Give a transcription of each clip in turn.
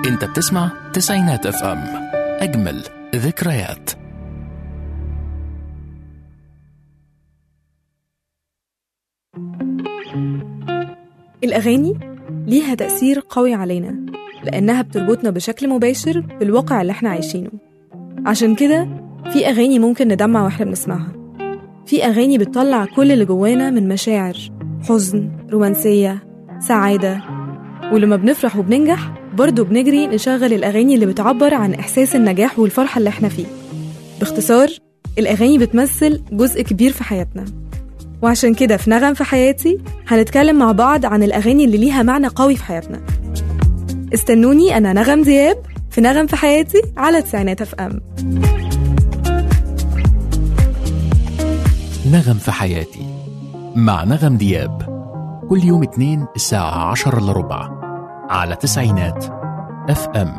انت بتسمع تسعينات اف ام اجمل ذكريات الأغاني ليها تأثير قوي علينا لأنها بتربطنا بشكل مباشر بالواقع اللي احنا عايشينه عشان كده في أغاني ممكن ندمع واحنا بنسمعها في أغاني بتطلع كل اللي جوانا من مشاعر حزن رومانسية سعادة ولما بنفرح وبننجح برضه بنجري نشغل الأغاني اللي بتعبر عن إحساس النجاح والفرحة اللي احنا فيه باختصار الأغاني بتمثل جزء كبير في حياتنا وعشان كده في نغم في حياتي هنتكلم مع بعض عن الأغاني اللي ليها معنى قوي في حياتنا استنوني أنا نغم دياب في نغم في حياتي على تسعينات اف ام نغم في حياتي مع نغم دياب كل يوم اثنين الساعة عشر إلا ربع على تسعينات اف ام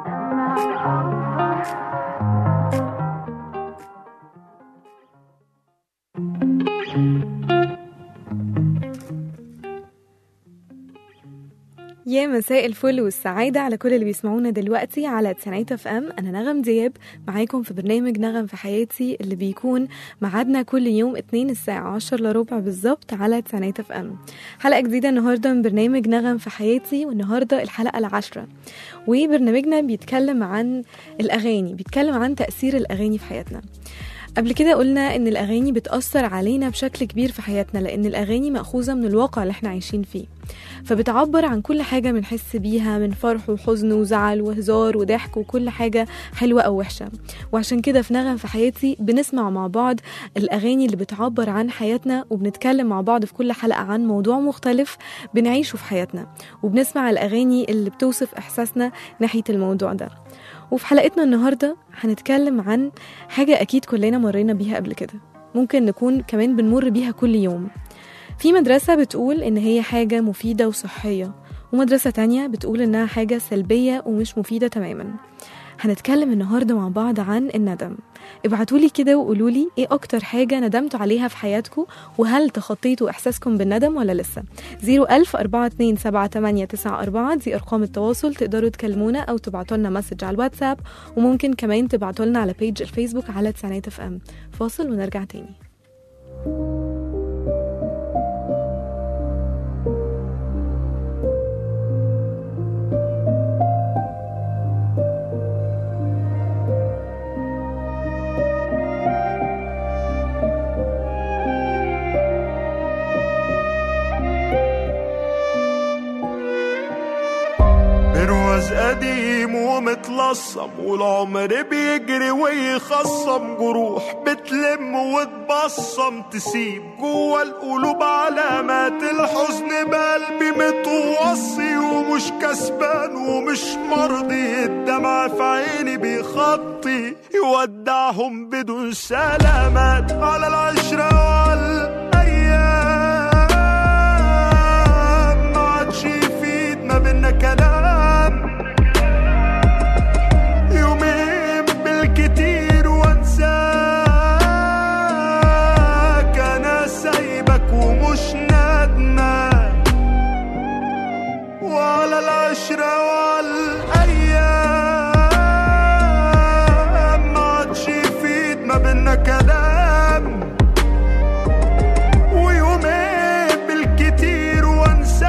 يا مساء الفل والسعادة على كل اللي بيسمعونا دلوقتي على تسعينات اف ام أنا نغم دياب معاكم في برنامج نغم في حياتي اللي بيكون ميعادنا كل يوم اتنين الساعة عشر لربع بالظبط على تسعينات اف ام حلقة جديدة النهاردة من برنامج نغم في حياتي والنهاردة الحلقة العاشرة وبرنامجنا بيتكلم عن الأغاني بيتكلم عن تأثير الأغاني في حياتنا قبل كده قلنا ان الاغاني بتاثر علينا بشكل كبير في حياتنا لان الاغاني ماخوذه من الواقع اللي احنا عايشين فيه فبتعبر عن كل حاجه بنحس بيها من فرح وحزن وزعل وهزار وضحك وكل حاجه حلوه او وحشه وعشان كده في نغم في حياتي بنسمع مع بعض الاغاني اللي بتعبر عن حياتنا وبنتكلم مع بعض في كل حلقه عن موضوع مختلف بنعيشه في حياتنا وبنسمع الاغاني اللي بتوصف احساسنا ناحيه الموضوع ده وفي حلقتنا النهاردة هنتكلم عن حاجة أكيد كلنا مرينا بيها قبل كده ممكن نكون كمان بنمر بيها كل يوم في مدرسة بتقول إن هي حاجة مفيدة وصحية ومدرسة تانية بتقول إنها حاجة سلبية ومش مفيدة تماما هنتكلم النهاردة مع بعض عن الندم ابعتولي كده وقولولي ايه اكتر حاجة ندمتوا عليها في حياتكم وهل تخطيتوا احساسكم بالندم ولا لسه 01000 427 دي ارقام التواصل تقدروا تكلمونا او تبعتوا لنا مسج على الواتساب وممكن كمان تبعتوا لنا على بيج الفيسبوك على تسعينات اف ام فاصل ونرجع تاني برواز قديم ومتلصم والعمر بيجري ويخصم جروح بتلم وتبصم تسيب جوا القلوب علامات الحزن بقلبي متوصي ومش كسبان ومش مرضي الدمع في عيني بيخطي يودعهم بدون سلامات على العشرة والأيام ما عادش يفيد ما بينا كلام يومين بالكتير وانساك انا سايبك ومش ندمان وعلى العشرة والأيام ما عادش يفيد ما بينا كلام ويومين بالكتير وانساك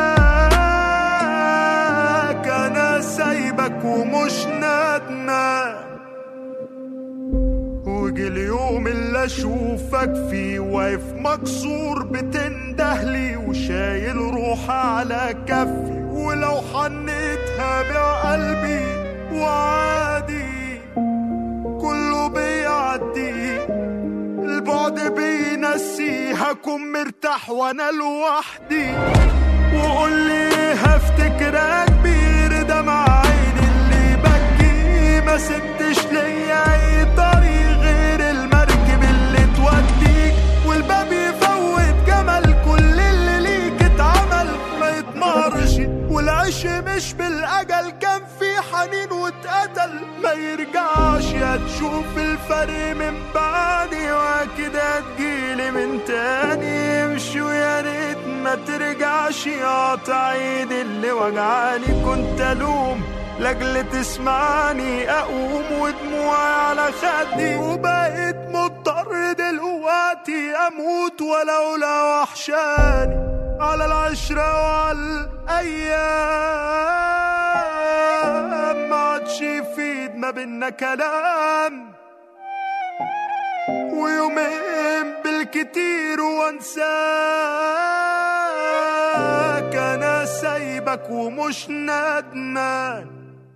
انا سايبك ومش ندمان وجي اليوم اللي اشوفك فيه واقف مكسور بتندهلي وشايل روح على كفي ولو حنيتها بعقلبي وعادي كله بيعدي البعد بينسي هكون مرتاح وانا لوحدي وقول لي هفتكرك كبير دمع عيني اللي بكي ما سبتش ليا اي طريق غير المركب اللي توديك والباب يفوت جمل كل اللي ليك اتعمل ما يتمرش والعيش مش بالاجل كان في حنين واتقتل ما يرجعش يا تشوف الفرق من بعدي واكيد هتجيلي من تاني امشي ويا ريت ما ترجعش يقطع ايدي اللي وجعاني كنت الوم لاجل تسمعني اقوم ودموعي على خدي وبقيت مضطر دلوقتي اموت ولو لا وحشاني على العشرة وعلى الايام ما عادش يفيد ما بينا كلام ويومين بالكتير وانساك انا سايبك ومش ندمان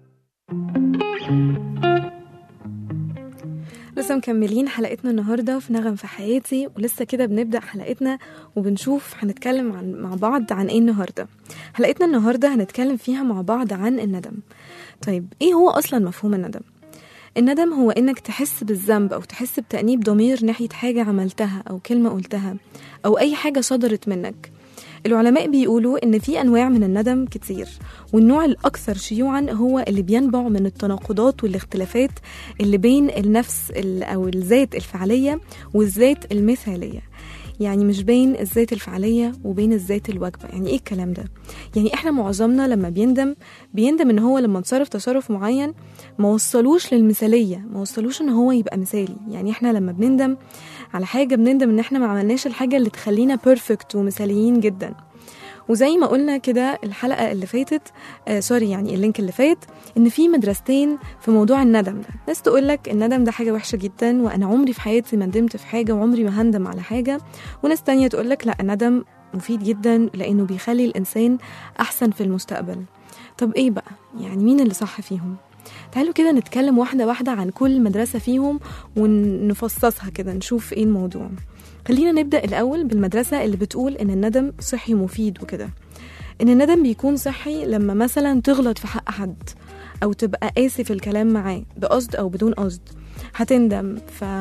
لسه مكملين حلقتنا النهارده في نغم في حياتي ولسه كده بنبدا حلقتنا وبنشوف هنتكلم عن مع بعض عن ايه النهارده حلقتنا النهارده هنتكلم فيها مع بعض عن الندم طيب ايه هو اصلا مفهوم الندم الندم هو انك تحس بالذنب او تحس بتأنيب ضمير ناحية حاجة عملتها او كلمة قلتها او اي حاجة صدرت منك العلماء بيقولوا ان في انواع من الندم كتير والنوع الاكثر شيوعا هو اللي بينبع من التناقضات والاختلافات اللي بين النفس ال- او الذات الفعليه والذات المثاليه يعني مش بين الذات الفعليه وبين الذات الواجبه يعني ايه الكلام ده يعني احنا معظمنا لما بيندم بيندم ان هو لما تصرف تصرف معين ما وصلوش للمثاليه ما وصلوش ان هو يبقى مثالي يعني احنا لما بنندم على حاجه بنندم ان احنا ما عملناش الحاجه اللي تخلينا بيرفكت ومثاليين جدا وزي ما قلنا كده الحلقه اللي فاتت آه سوري يعني اللينك اللي فات ان في مدرستين في موضوع الندم ده ناس تقول لك الندم ده حاجه وحشه جدا وانا عمري في حياتي ما ندمت في حاجه وعمري ما هندم على حاجه وناس تانية تقول لك لا الندم مفيد جدا لانه بيخلي الانسان احسن في المستقبل طب ايه بقى يعني مين اللي صح فيهم تعالوا كده نتكلم واحده واحده عن كل مدرسه فيهم ونفصصها كده نشوف ايه الموضوع خلينا نبدا الاول بالمدرسه اللي بتقول ان الندم صحي مفيد وكده ان الندم بيكون صحي لما مثلا تغلط في حق حد او تبقى قاسي في الكلام معاه بقصد او بدون قصد هتندم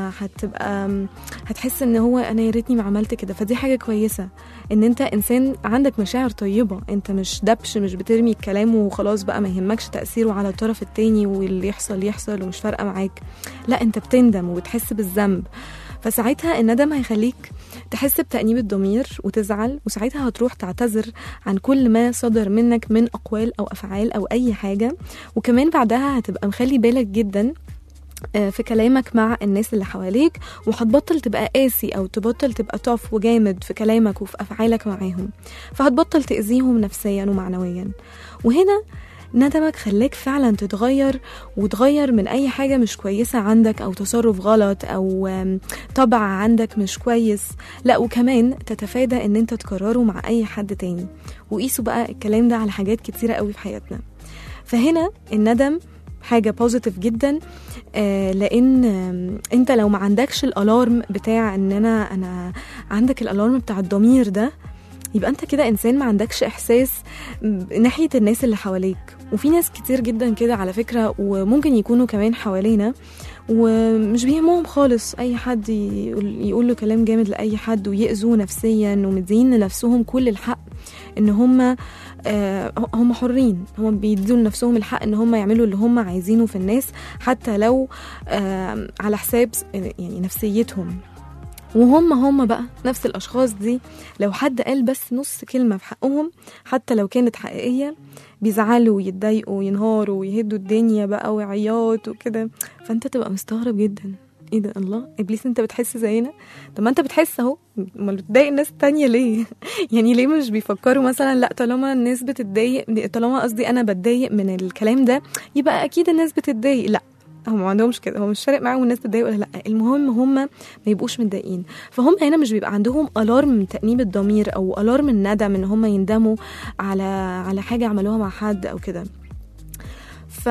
فهتبقى هتحس ان هو انا يا ريتني ما عملت كده فدي حاجه كويسه ان انت انسان عندك مشاعر طيبه انت مش دبش مش بترمي الكلام وخلاص بقى ما يهمكش تاثيره على الطرف التاني واللي يحصل يحصل ومش فارقه معاك لا انت بتندم وبتحس بالذنب فساعتها الندم هيخليك تحس بتأنيب الضمير وتزعل وساعتها هتروح تعتذر عن كل ما صدر منك من أقوال أو أفعال أو أي حاجة وكمان بعدها هتبقى مخلي بالك جدا آه، في كلامك مع الناس اللي حواليك وهتبطل تبقى قاسي او تبطل تبقى طف وجامد في كلامك وفي افعالك معاهم فهتبطل تاذيهم نفسيا ومعنويا وهنا ندمك خلاك فعلا تتغير وتغير من اي حاجه مش كويسه عندك او تصرف غلط او آم، طبع عندك مش كويس لا وكمان تتفادى ان انت تكرره مع اي حد تاني وقيسوا بقى الكلام ده على حاجات كتيره قوي في حياتنا فهنا الندم حاجه بوزيتيف جدا آه، لان آم، انت لو ما عندكش الالارم بتاع ان انا انا عندك الالارم بتاع الضمير ده يبقى انت كده انسان ما عندكش احساس م- ناحيه الناس اللي حواليك وفي ناس كتير جدا كده على فكره وممكن يكونوا كمان حوالينا ومش بيهمهم خالص اي حد يقول, يقول له كلام جامد لاي حد ويأذوه نفسيا ومدين لنفسهم كل الحق ان هم آه، هم حرين هم بيدوا لنفسهم الحق ان هم يعملوا اللي هم عايزينه في الناس حتى لو آه، على حساب يعني نفسيتهم وهم هم بقى نفس الاشخاص دي لو حد قال بس نص كلمه في حقهم حتى لو كانت حقيقيه بيزعلوا ويتضايقوا وينهاروا ويهدوا الدنيا بقى وعياط وكده فانت تبقى مستغرب جدا ايه ده الله ابليس انت بتحس زينا طب ما انت بتحس اهو امال بتضايق الناس التانية ليه يعني ليه مش بيفكروا مثلا لا طالما الناس بتتضايق طالما قصدي انا بتضايق من الكلام ده يبقى اكيد الناس بتتضايق لا هم ما عندهمش كده هو مش فارق معاهم الناس بتضايق ولا لا المهم هم ما يبقوش متضايقين فهم هنا مش بيبقى عندهم الارم من تانيب الضمير او الارم الندم ان هم يندموا على على حاجه عملوها مع حد او كده ف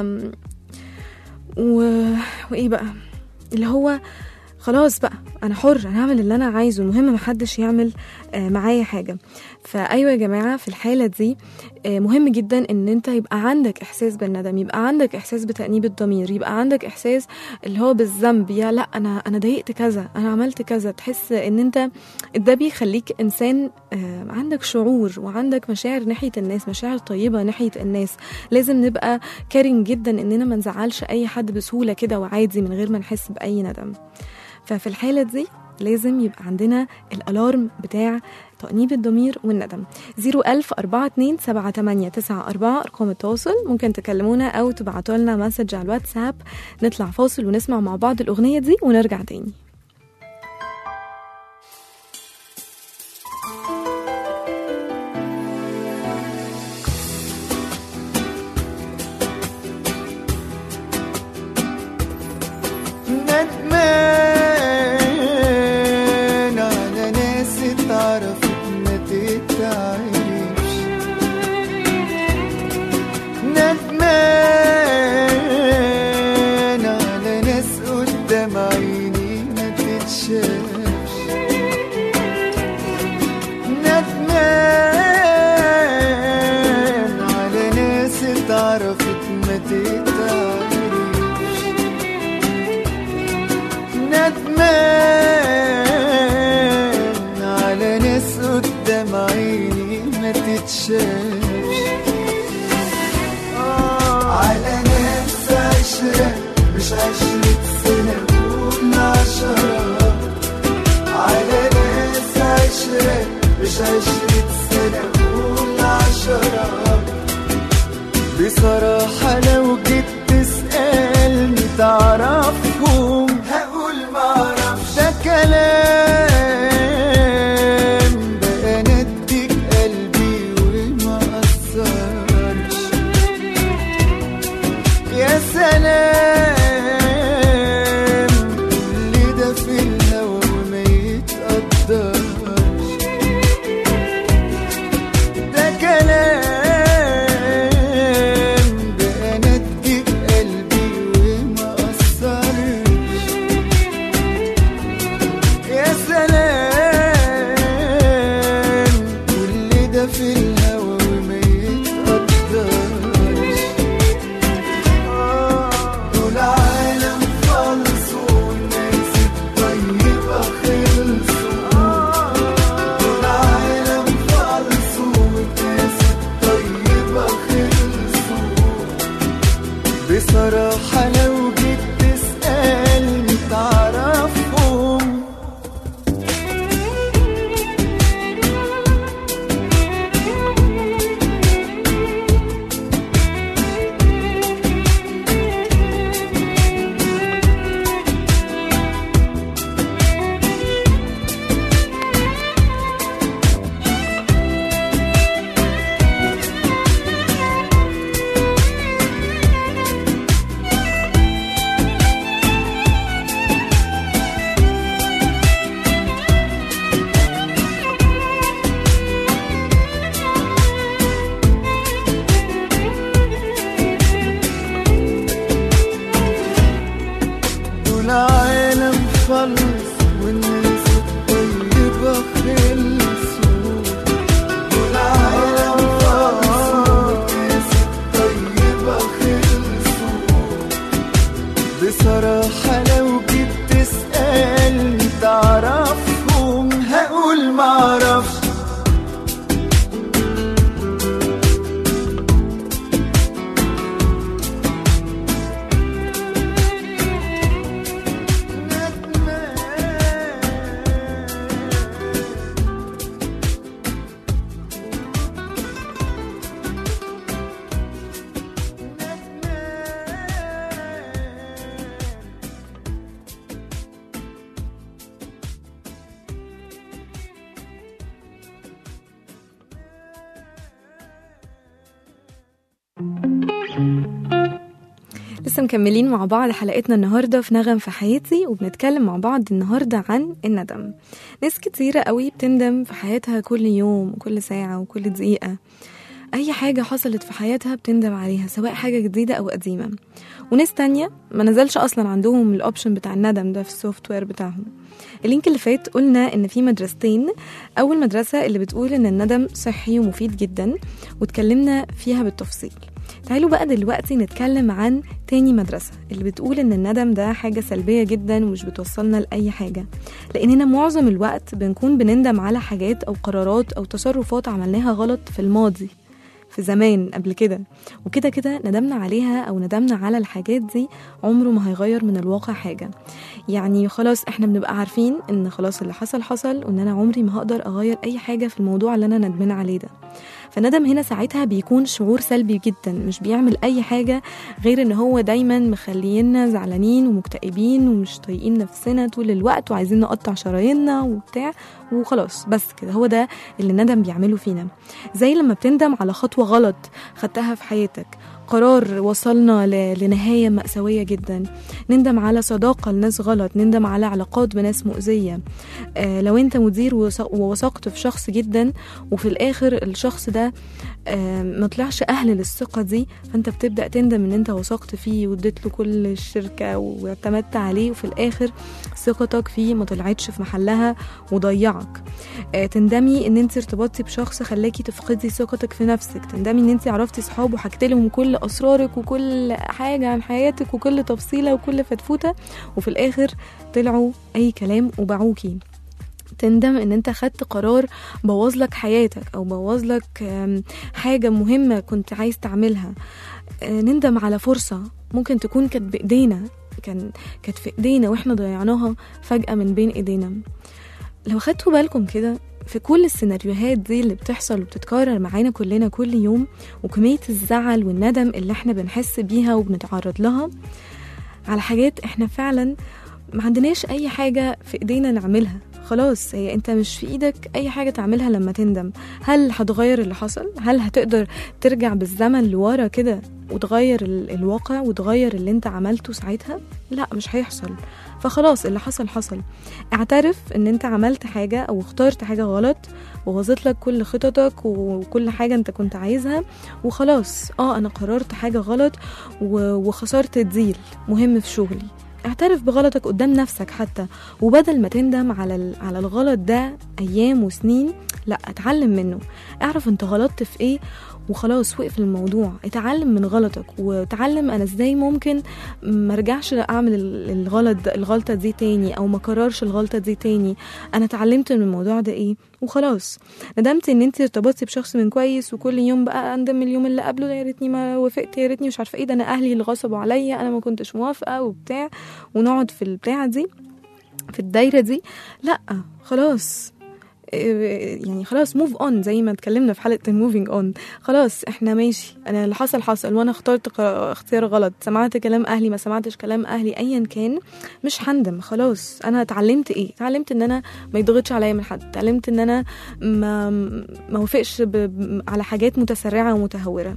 و... وايه بقى اللي هو خلاص بقى انا حر انا هعمل اللي انا عايزه المهم محدش يعمل آه، معايا حاجه فايوه يا جماعه في الحاله دي آه، مهم جدا ان انت يبقى عندك احساس بالندم يبقى عندك احساس بتانيب الضمير يبقى عندك احساس اللي هو بالذنب يا لا انا انا ضايقت كذا انا عملت كذا تحس ان انت ده بيخليك انسان آه، عندك شعور وعندك مشاعر ناحيه الناس مشاعر طيبه ناحيه الناس لازم نبقى كارين جدا اننا ما نزعلش اي حد بسهوله كده وعادي من غير ما نحس باي ندم ففي الحاله دي لازم يبقى عندنا الالارم بتاع تأنيب الضمير والندم 01000 42 7894 أرقام التواصل ممكن تكلمونا أو تبعتوا لنا مسج على الواتساب نطلع فاصل ونسمع مع بعض الأغنية دي ونرجع تاني ندمان على ناس اتعرفت ما تتعرفش ندمان على ناس قدام عيني ما تتشافش ندمان على ناس اتعرفت ما تتعرفش ندمان على ناس قدام عيني ما تتشافش على ناس عشرة مش عشرة سنة قول عشرة على ناس عشرة مش عشرة سنة قول عشرة بصراحة لو جيت تسألني تعرفهم هقول معرفش ده كلام بقى نديك قلبي وما أثرش يا سلام كل ده في الهوا وما يتقدرش ده كلام بقى نديك قلبي وما أثرش يا سلام كل ده في الهوا وما يتقدرش دول عالم خلصوا والناس الطيبة خلصوا دول عالم خلصوا والناس الطيبة خلصوا بصراحة لو جيت تسألني تعرفهم دول عالم خلص والناس الطيبة خلصوا دول عالم خلص والناس الطيبة خلصوا بصراحة لو جيت تسألني تعرفهم هقول معرفش لسه مكملين مع بعض حلقتنا النهاردة في نغم في حياتي وبنتكلم مع بعض النهاردة عن الندم ناس كتيرة قوي بتندم في حياتها كل يوم وكل ساعة وكل دقيقة أي حاجة حصلت في حياتها بتندم عليها سواء حاجة جديدة أو قديمة وناس تانية ما نزلش أصلا عندهم الأوبشن بتاع الندم ده في السوفت وير بتاعهم اللينك اللي فات قلنا إن في مدرستين أول مدرسة اللي بتقول إن الندم صحي ومفيد جدا واتكلمنا فيها بالتفصيل تعالوا بقى دلوقتي نتكلم عن تاني مدرسة اللي بتقول إن الندم ده حاجة سلبية جدا ومش بتوصلنا لأي حاجة لأننا معظم الوقت بنكون بنندم على حاجات أو قرارات أو تصرفات عملناها غلط في الماضي في زمان قبل كده وكده كده ندمنا عليها او ندمنا على الحاجات دي عمره ما هيغير من الواقع حاجه يعني خلاص احنا بنبقى عارفين ان خلاص اللي حصل حصل وان انا عمري ما هقدر اغير اي حاجه في الموضوع اللي انا ندمانه عليه ده فالندم هنا ساعتها بيكون شعور سلبي جدا مش بيعمل اي حاجه غير ان هو دايما مخلينا زعلانين ومكتئبين ومش طايقين نفسنا طول الوقت وعايزين نقطع شراييننا وبتاع وخلاص بس كده هو ده اللي الندم بيعمله فينا زي لما بتندم على خطوه غلط خدتها في حياتك قرار وصلنا ل- لنهاية مأساوية جدا نندم على صداقة لناس غلط نندم على علاقات بناس مؤذية آه لو انت مدير وث- ووثقت في شخص جدا وفي الآخر الشخص ده آه ما طلعش أهل للثقة دي فانت بتبدأ تندم ان انت وثقت فيه واديت له كل الشركة واعتمدت عليه وفي الآخر ثقتك فيه ما طلعتش في محلها وضيعك آه، تندمي ان انت ارتبطتي بشخص خلاكي تفقدي ثقتك في نفسك تندمي ان انت عرفتي صحاب وحكيت لهم كل اسرارك وكل حاجه عن حياتك وكل تفصيله وكل فتفوته وفي الاخر طلعوا اي كلام وباعوكي تندم ان انت خدت قرار بوظ لك حياتك او بوظ لك آم، حاجه مهمه كنت عايز تعملها آه، نندم على فرصه ممكن تكون كانت بايدينا كان كانت في ايدينا واحنا ضيعناها فجاه من بين ايدينا لو خدتوا بالكم كده في كل السيناريوهات دي اللي بتحصل وبتتكرر معانا كلنا كل يوم وكمية الزعل والندم اللي احنا بنحس بيها وبنتعرض لها على حاجات احنا فعلا ما عندناش اي حاجة في ايدينا نعملها خلاص هي انت مش في ايدك اي حاجة تعملها لما تندم هل هتغير اللي حصل هل هتقدر ترجع بالزمن لورا كده وتغير ال- الواقع وتغير اللي انت عملته ساعتها لا مش هيحصل فخلاص اللي حصل حصل اعترف ان انت عملت حاجة او اخترت حاجة غلط وبوظت لك كل خططك وكل حاجة انت كنت عايزها وخلاص اه انا قررت حاجة غلط و- وخسرت ديل مهم في شغلي اعترف بغلطك قدام نفسك حتى وبدل ما تندم على ال- على الغلط ده ايام وسنين لا اتعلم منه اعرف انت غلطت في ايه وخلاص وقف الموضوع اتعلم من غلطك وتعلم انا ازاي ممكن ما ارجعش اعمل ال- الغلط ده الغلطه دي تاني او ما اكررش الغلطه دي تاني انا اتعلمت من الموضوع ده ايه وخلاص ندمت ان انت ارتبطتي بشخص من كويس وكل يوم بقى اندم اليوم اللي قبله يا ريتني ما وافقت يا ريتني مش عارفه ايه ده انا اهلي اللي غصبوا عليا انا ما كنتش موافقه وبتاع ونقعد في البتاعه دي في الدايره دي لا خلاص إيه، يعني خلاص موف اون زي ما اتكلمنا في حلقه الموفينج اون خلاص احنا ماشي انا اللي حصل حصل وانا اخترت ق- اختيار غلط سمعت كلام اهلي ما سمعتش كلام اهلي ايا كان مش هندم خلاص انا اتعلمت ايه اتعلمت ان انا ما يضغطش عليا من حد اتعلمت ان انا ما ما وافقش ب- ب- على حاجات متسرعه ومتهوره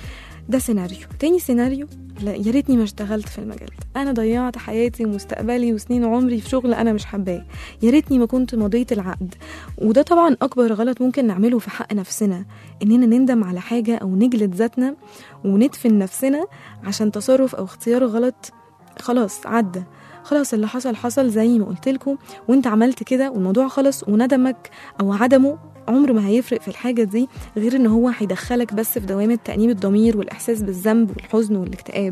ده سيناريو تاني سيناريو لا يا ريتني ما اشتغلت في المجال ده انا ضيعت حياتي ومستقبلي وسنين عمري في شغل انا مش حباه يا ريتني ما كنت مضيت العقد وده طبعا اكبر غلط ممكن نعمله في حق نفسنا اننا نندم على حاجه او نجلد ذاتنا وندفن نفسنا عشان تصرف او اختيار غلط خلاص عدى خلاص اللي حصل حصل زي ما قلت لكم وانت عملت كده والموضوع خلص وندمك او عدمه عمره ما هيفرق في الحاجة دي غير ان هو هيدخلك بس في دوامة تأنيب الضمير والإحساس بالذنب والحزن والاكتئاب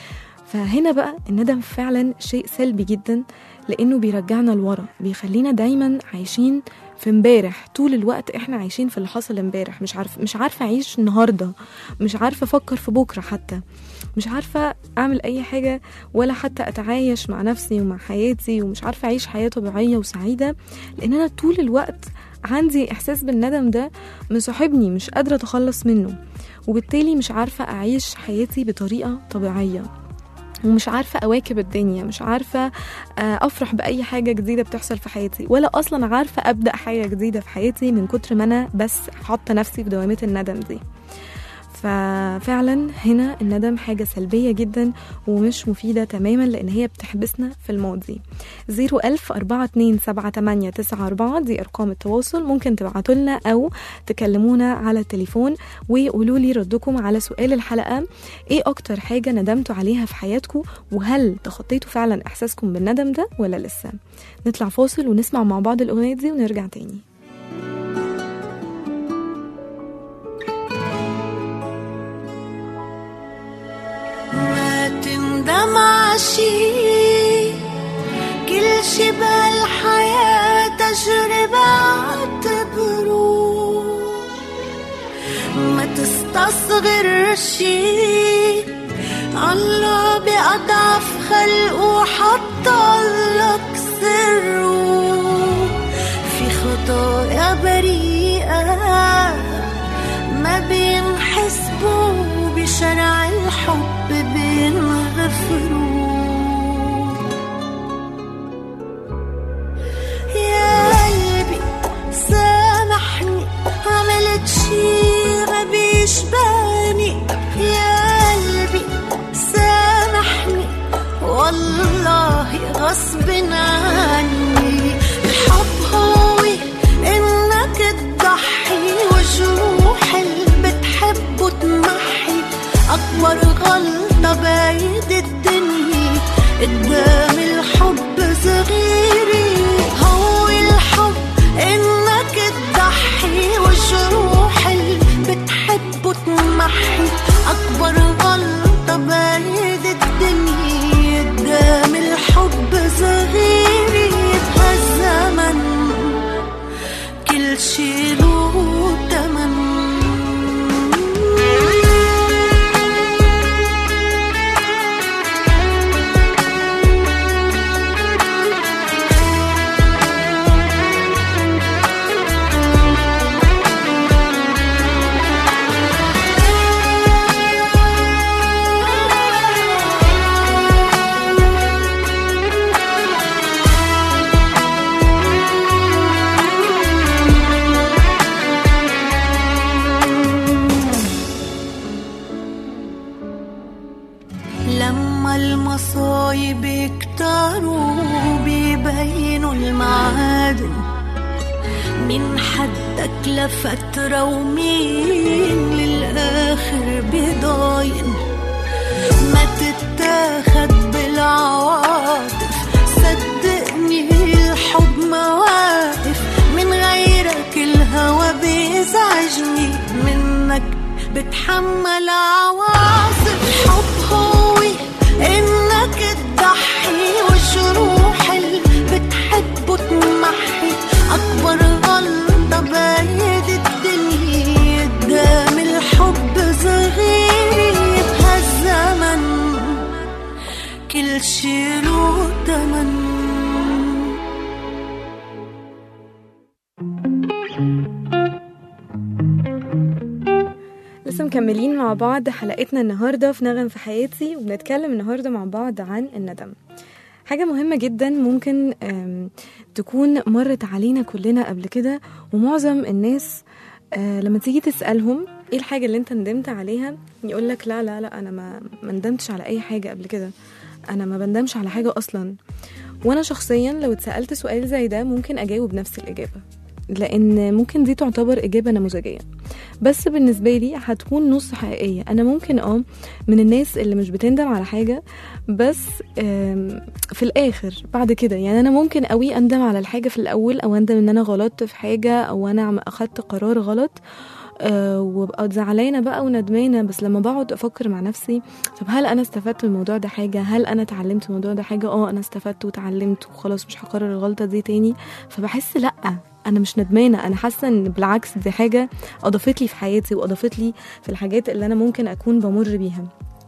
فهنا بقى الندم فعلا شيء سلبي جدا لانه بيرجعنا لورا بيخلينا دايما عايشين في امبارح طول الوقت احنا عايشين في اللي حصل امبارح مش عارف مش عارفه اعيش النهارده مش عارفه افكر في بكره حتى مش عارفه اعمل اي حاجه ولا حتى اتعايش مع نفسي ومع حياتي ومش عارفه اعيش حياه طبيعيه وسعيده لان انا طول الوقت عندي احساس بالندم ده مصاحبني مش قادره اتخلص منه وبالتالي مش عارفه اعيش حياتي بطريقه طبيعيه ومش عارفة أواكب الدنيا مش عارفة آه، أفرح بأي حاجة جديدة بتحصل في حياتي ولا أصلا عارفة أبدأ حاجة جديدة في حياتي من كتر ما أنا بس حاطة نفسي في دوامة الندم دي ففعلا هنا الندم حاجة سلبية جدا ومش مفيدة تماما لأن هي بتحبسنا في الماضي 01000 427 دي أرقام التواصل ممكن تبعتوا لنا أو تكلمونا على التليفون وقولوا لي ردكم على سؤال الحلقة إيه أكتر حاجة ندمتوا عليها في حياتكم وهل تخطيتوا فعلا إحساسكم بالندم ده ولا لسه نطلع فاصل ونسمع مع بعض الأغنية دي ونرجع تاني ما تندم عشي كل شي بهالحياة تجربة عتبرو ما تستصغر شي الله بأضعف خلقه حطلك سره في خطايا بريئة ما بينحسبوا بشرع الحب بينغفروا يا قلبي سامحني عملت شي ما بيشبهني يا قلبي سامحني والله غصب عني الحب هو انك تضحي وجروح اللي بتحبه تمحي اكبر غلطة بايد الدنيا قدام الحب صغيري هو الحب انك تضحي وجروح اللي بتحبه تمحي اكبر غلطة بايد الدنيا قدام الحب صغيري بهالزمن كل شي له تمن لما المصايب يكتروا بيبينوا المعادن من حدك لفترة ومين للآخر بضاين ما تتاخد بالعواطف صدقني الحب مواقف من غيرك الهوى بيزعجني منك بتحمل عواصف الحب هو انك تضحي وجروح اللي بتحبه تمحي اكبر غلطة بايد الدنيا قدام الحب صغير بهالزمن كل شي له تمن لسه مكملين مع بعض حلقتنا النهاردة في نغم في حياتي وبنتكلم النهاردة مع بعض عن الندم حاجة مهمة جدا ممكن آم، تكون مرت علينا كلنا قبل كده ومعظم الناس آه، لما تيجي تسألهم ايه الحاجة اللي انت ندمت عليها يقول لك لا لا لا انا ما ما ندمتش على اي حاجة قبل كده انا ما بندمش على حاجة اصلا وانا شخصيا لو اتسألت سؤال زي ده ممكن اجاوب نفس الاجابة لان ممكن دي تعتبر اجابة نموذجية بس بالنسبة لي هتكون نص حقيقية أنا ممكن اه من الناس اللي مش بتندم على حاجة بس آم، في الآخر بعد كده يعني أنا ممكن قوي أندم على الحاجة في الأول أو أندم إن أنا غلطت في حاجة أو أنا عم- أخدت قرار غلط أه وابقى زعلانه بقى وندمانه بس لما بقعد افكر مع نفسي طب هل انا استفدت من الموضوع ده حاجه هل انا اتعلمت من الموضوع ده حاجه اه انا استفدت وتعلمت وخلاص مش هكرر الغلطه دي تاني فبحس لا انا مش ندمانه انا حاسه ان بالعكس دي حاجه اضافت لي في حياتي واضافت لي في الحاجات اللي انا ممكن اكون بمر بيها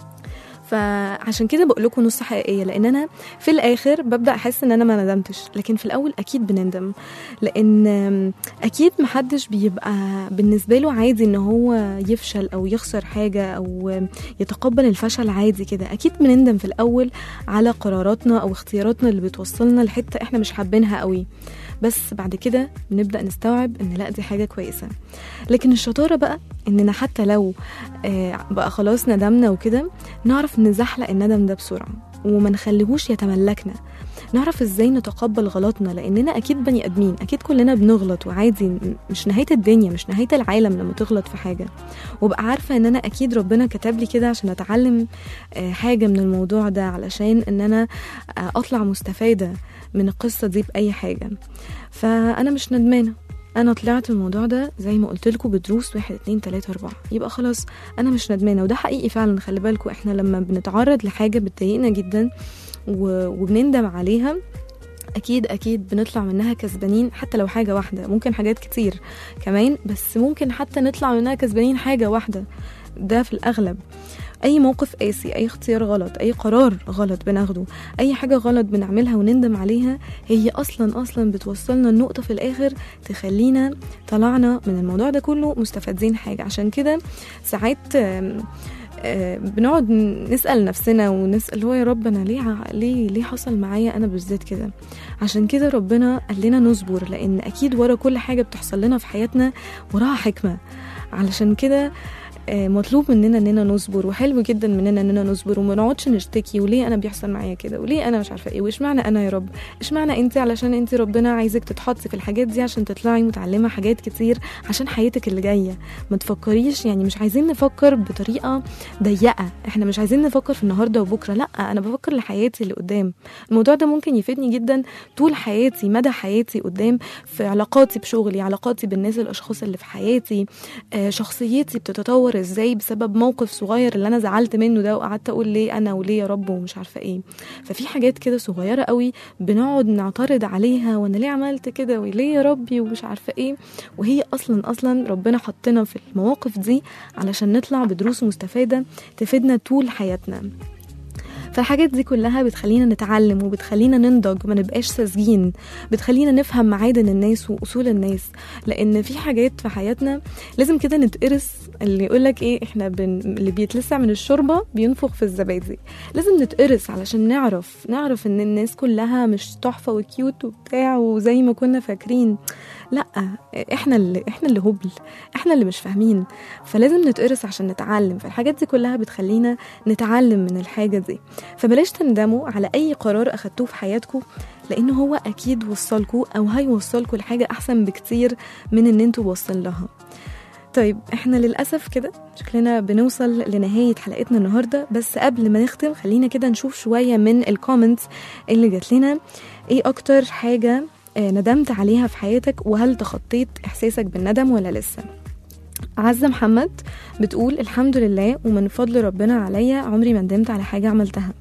فعشان كده بقول لكم نص حقيقيه لان انا في الاخر ببدا احس ان انا ما ندمتش لكن في الاول اكيد بنندم لان اكيد محدش بيبقى بالنسبه له عادي ان هو يفشل او يخسر حاجه او يتقبل الفشل عادي كده اكيد بنندم في الاول على قراراتنا او اختياراتنا اللي بتوصلنا لحته احنا مش حابينها قوي بس بعد كده بنبدا نستوعب ان لا دي حاجه كويسه لكن الشطاره بقى اننا حتى لو آه، بقى خلاص ندمنا وكده نعرف نزحلق الندم ده بسرعه وما نخليهوش يتملكنا نعرف ازاي نتقبل غلطنا لاننا اكيد بني ادمين اكيد كلنا بنغلط وعادي م- مش نهايه الدنيا مش نهايه العالم لما تغلط في حاجه وابقى عارفه ان انا اكيد ربنا كتب لي كده عشان اتعلم آه، حاجه من الموضوع ده علشان ان انا آه، اطلع مستفاده من القصه دي باي حاجه فانا مش ندمانه انا طلعت من الموضوع ده زي ما قلت لكم بدروس واحد اتنين تلاته اربعه يبقى خلاص انا مش ندمانه وده حقيقي فعلا خلي بالكم احنا لما بنتعرض لحاجه بتضايقنا جدا و- وبنندم عليها اكيد اكيد بنطلع منها كسبانين حتى لو حاجه واحده ممكن حاجات كتير كمان بس ممكن حتى نطلع منها كسبانين حاجه واحده ده في الاغلب اي موقف قاسي اي اختيار غلط اي قرار غلط بناخده اي حاجه غلط بنعملها ونندم عليها هي اصلا اصلا بتوصلنا النقطه في الاخر تخلينا طلعنا من الموضوع ده كله مستفادين حاجه عشان كده ساعات آم، آه، بنقعد نسال نفسنا ونسال هو يا رب انا ليه ع- ليه ليه حصل معايا انا بالذات كده عشان كده ربنا قال لنا نصبر لان اكيد ورا كل حاجه بتحصل لنا في حياتنا وراها حكمه علشان كده آه، مطلوب مننا اننا نصبر وحلو جدا مننا اننا نصبر وما نقعدش نشتكي وليه انا بيحصل معايا كده وليه انا مش عارفه ايه واشمعنى انا يا رب اشمعنى انت علشان انت ربنا عايزك تتحطي في الحاجات دي عشان تطلعي متعلمه حاجات كتير عشان حياتك اللي جايه ما تفكريش يعني مش عايزين نفكر بطريقه ضيقه احنا مش عايزين نفكر في النهارده وبكره لا انا بفكر لحياتي اللي قدام الموضوع ده ممكن يفيدني جدا طول حياتي مدى حياتي قدام في علاقاتي بشغلي علاقاتي بالناس الاشخاص اللي في حياتي آه، شخصيتي بتتطور ازاي بسبب موقف صغير اللي انا زعلت منه ده وقعدت اقول ليه انا وليه يا رب ومش عارفه ايه ففي حاجات كده صغيره قوي بنقعد نعترض عليها وانا ليه عملت كده وليه يا ربي ومش عارفه ايه وهي اصلا اصلا ربنا حطنا في المواقف دي علشان نطلع بدروس مستفاده تفيدنا طول حياتنا فالحاجات دي كلها بتخلينا نتعلم وبتخلينا ننضج ما نبقاش ساذجين بتخلينا نفهم معادن الناس واصول الناس لان في حاجات في حياتنا لازم كده نتقرس اللي يقولك ايه احنا بن... اللي بيتلسع من الشوربه بينفخ في الزبادي لازم نتقرس علشان نعرف نعرف ان الناس كلها مش تحفه وكيوت وبتاع وزي ما كنا فاكرين لا احنا اللي احنا اللي هبل احنا اللي مش فاهمين فلازم نتقرس عشان نتعلم فالحاجات دي كلها بتخلينا نتعلم من الحاجه دي فبلاش تندموا على اي قرار اخدتوه في حياتكم لان هو اكيد وصلكوا او هيوصلكوا لحاجه احسن بكتير من ان انتوا واصلين لها طيب احنا للاسف كده شكلنا بنوصل لنهايه حلقتنا النهارده بس قبل ما نختم خلينا كده نشوف شويه من الكومنتس اللي جات لنا ايه اكتر حاجه آه، ندمت عليها في حياتك وهل تخطيت احساسك بالندم ولا لسه عزة محمد بتقول الحمد لله ومن فضل ربنا عليا عمري ما ندمت على حاجة عملتها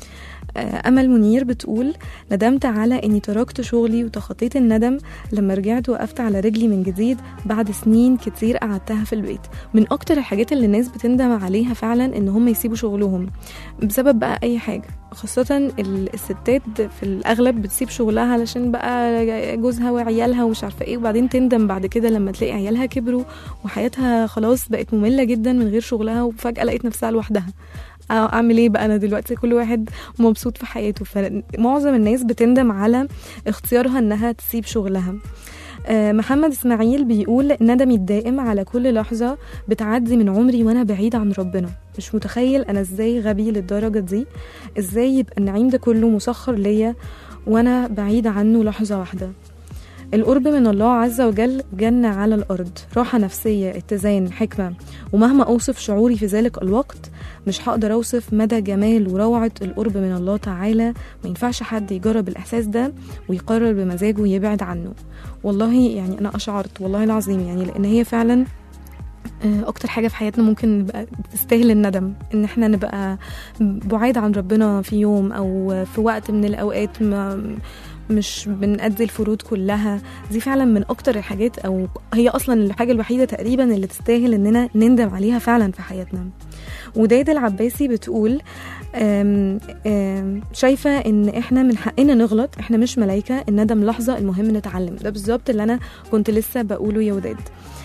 آه، أمل منير بتقول ندمت على إني تركت شغلي وتخطيت الندم لما رجعت وقفت على رجلي من جديد بعد سنين كتير قعدتها في البيت من أكتر الحاجات اللي الناس بتندم عليها فعلا إن هم يسيبوا شغلهم بسبب بقى أي حاجة خاصة ال- الستات في الأغلب بتسيب شغلها علشان بقى جوزها وعيالها ومش عارفة ايه وبعدين تندم بعد كده لما تلاقي عيالها كبروا وحياتها خلاص بقت مملة جدا من غير شغلها وفجأة لقيت نفسها لوحدها اعمل ايه بقى انا دلوقتي كل واحد مبسوط في حياته فمعظم الناس بتندم على اختيارها انها تسيب شغلها آه، محمد اسماعيل بيقول ندمي الدائم على كل لحظة بتعدي من عمري وانا بعيد عن ربنا مش متخيل انا ازاي غبي للدرجة دي ازاي يبقى النعيم ده كله مسخر ليا وانا بعيد عنه لحظة واحدة القرب من الله عز وجل جنة على الأرض راحة نفسية اتزان حكمة ومهما أوصف شعوري في ذلك الوقت مش هقدر أوصف مدى جمال وروعة القرب من الله تعالى ما ينفعش حد يجرب الإحساس ده ويقرر بمزاجه يبعد عنه والله يعني أنا أشعرت والله العظيم يعني لأن هي فعلا آه، اكتر حاجه في حياتنا ممكن نبقى تستاهل الندم ان احنا نبقى بعيد عن ربنا في يوم او في وقت من الاوقات ما مش بنأدي الفروض كلها دي فعلا من اكتر الحاجات او هي اصلا الحاجه الوحيده تقريبا اللي تستاهل اننا نندم عليها فعلا في حياتنا ودايد العباسي بتقول آم، آم، شايفة ان احنا من حقنا نغلط احنا مش ملايكة الندم لحظة المهم نتعلم ده بالظبط اللي انا كنت لسه بقوله يا وداد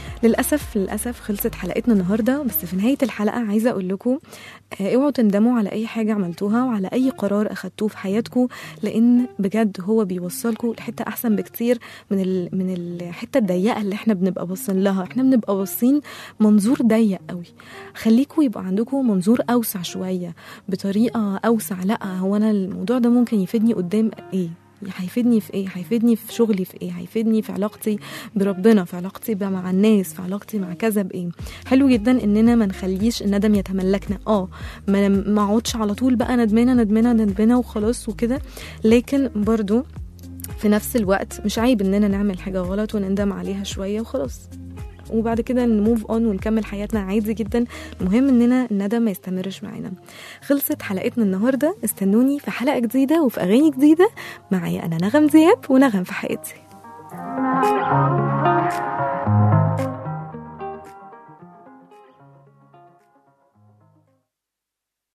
للأسف للأسف خلصت حلقتنا النهاردة بس في نهاية الحلقة عايزة أقول لكم آه، اوعوا تندموا على أي حاجة عملتوها وعلى أي قرار أخدتوه في حياتكم لأن بجد هو بيوصلكم لحتة أحسن بكتير من ال... من الحتة الضيقة اللي احنا بنبقى باصين لها احنا بنبقى باصين منظور ضيق قوي خليكم يبقى عندكم منظور أوسع شوية بطريقة أوسع لا هو أنا الموضوع ده ممكن يفيدني قدام إيه هيفيدني في ايه هيفيدني في شغلي في ايه هيفيدني في علاقتي بربنا في علاقتي بقى مع الناس في علاقتي مع كذا بايه حلو جدا اننا ما نخليش الندم يتملكنا اه ما ما اقعدش على طول بقى ندمانه ندمانه ندمانه وخلاص وكده لكن برضو في نفس الوقت مش عيب اننا نعمل حاجه غلط ونندم عليها شويه وخلاص وبعد كده نموف اون ونكمل حياتنا عادي جدا المهم اننا الندم ما يستمرش معانا خلصت حلقتنا النهارده استنوني في حلقه جديده وفي اغاني جديده معايا انا نغم دياب ونغم في حياتي